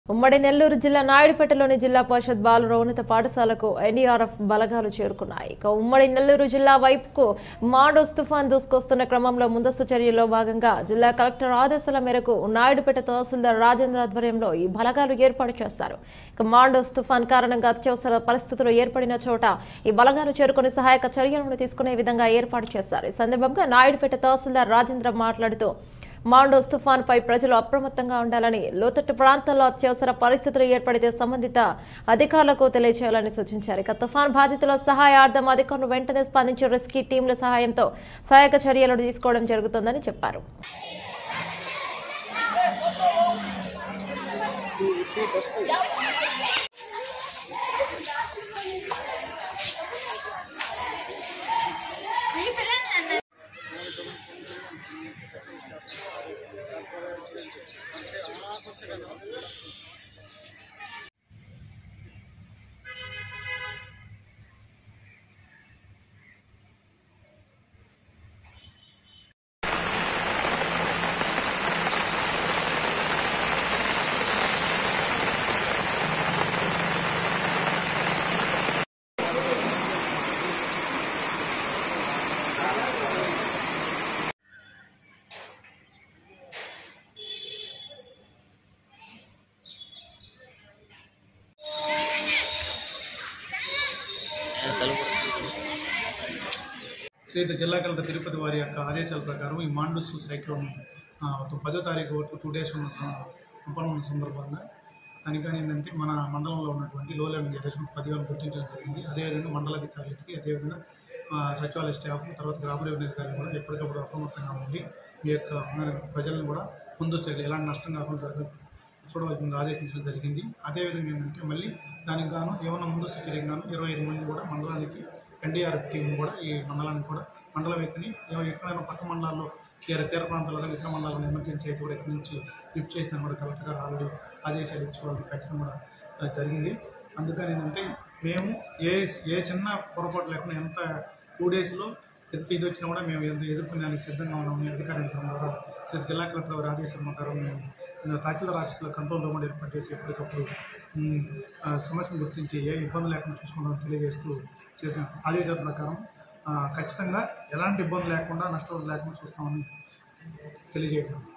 ఉమ్మడి నెల్లూరు జిల్లా నాయుడుపేటలోని జిల్లా పరిషత్ బాలుర ఉన్నత పాఠశాలకు ఎన్డీఆర్ఎఫ్ బలగాలు చేరుకున్నాయి ఇక ఉమ్మడి నెల్లూరు జిల్లా వైపుకు మాండోస్ తుఫాన్ దూసుకొస్తున్న క్రమంలో ముందస్తు చర్యల్లో భాగంగా జిల్లా కలెక్టర్ ఆదేశాల మేరకు నాయుడుపేట తహసీల్దార్ రాజేంద్ర ఆధ్వర్యంలో ఈ బలగాలు ఏర్పాటు చేశారు ఇక మాండోస్ తుఫాన్ కారణంగా అత్యవసర పరిస్థితులు ఏర్పడిన చోట ఈ బలగాలు చేరుకుని సహాయక చర్యలను తీసుకునే విధంగా ఏర్పాటు చేశారు ఈ సందర్భంగా నాయుడుపేట తహసీల్దార్ రాజేంద్ర మాట్లాడుతూ మాండోస్ తుఫాన్ పై ప్రజలు అప్రమత్తంగా ఉండాలని లోతట్టు ప్రాంతాల్లో అత్యవసర పరిస్థితులు ఏర్పడితే సంబంధిత అధికారులకు తెలియజేయాలని సూచించారు ఇక తుఫాన్ బాధితుల సహాయార్థం అధికారులు వెంటనే స్పందించి రెస్క్యూ టీంల సహాయంతో సహాయక చర్యలు తీసుకోవడం జరుగుతోందని చెప్పారు శ్రీయుత జిల్లా కలెక్టర్ తిరుపతి వారి యొక్క ఆదేశాల ప్రకారం ఈ మాండూస్ సైక్లోన్ ఆ, ఒక పదో తారీఖు వరకు టూ డేస్ ఉన్న సం- సంపన్నం ఉన్న సందర్భంగా దానికని ఏంటంటే మన మండలంలో ఉన్నటువంటి లో లెవెల్ జనరేషన్ పదివేలు గుర్తించడం జరిగింది అదేవిధంగా మండలాధికారులకి అదేవిధంగా ఆ, సచివాలయ స్టాఫ్ తర్వాత గ్రామ రెవెన్యూ అధికారులు కూడా ఎప్పటికప్పుడు అప్రమత్తంగా ఉండి మీ యొక్క మన ప్రజలను కూడా ముందు చర్యలు ఎలాంటి నష్టం కాకుండా జరగ చూడవలసింది ఆదేశించడం జరిగింది అదేవిధంగా ఏంటంటే మళ్ళీ దానికి గాను ఏమైనా ముందస్తు చర్యకు గాను ఇరవై ఐదు మంది కూడా మండలానికి ఎన్డీఆర్ఎఫ్ టీం కూడా ఈ మండలానికి కూడా మండలం అయితేనే ఏమైనా ఎక్కడైనా పక్క మండలాల్లో తీర తీర ప్రాంతాల్లో కానీ ఇతర మండలాల్లో ఎమర్జెన్సీ అయితే కూడా ఇక్కడి నుంచి లిఫ్ట్ చేసిన కూడా కలెక్టర్ గారు ఆల్రెడీ ఆదేశాలు ఇచ్చి వాళ్ళకి ఖచ్చితంగా కూడా అది జరిగింది అందుకని ఏంటంటే మేము ఏ ఏ చిన్న పొరపాటు లేకుండా ఎంత టూ డేస్లో ఎంత ఇది వచ్చినా కూడా మేము ఎంత ఎదుర్కొనేందుకు సిద్ధంగా ఉన్నాము అధికార యంత్రం ద్వారా శ్రీ జిల్లా కలెక్టర్ వారి ఆదేశం ప్రకారం మేము ఆ, తహసీల్దార్ ఆఫీసులో కంట్రోల్ రూమ్ ఏర్పాటు చేసి ఎప్పటికప్పుడు ఉమ్, ఆ, సమస్యను గుర్తించి ఏ ఇబ్బంది లేకుండా చూసుకుంటామని తెలియజేస్తూ చేసిన ఆదేశాల ప్రకారం ఆ, ఖచ్చితంగా ఎలాంటి ఇబ్బంది లేకుండా నష్టాలు లేకుండా చూస్తామని తెలియజేయడం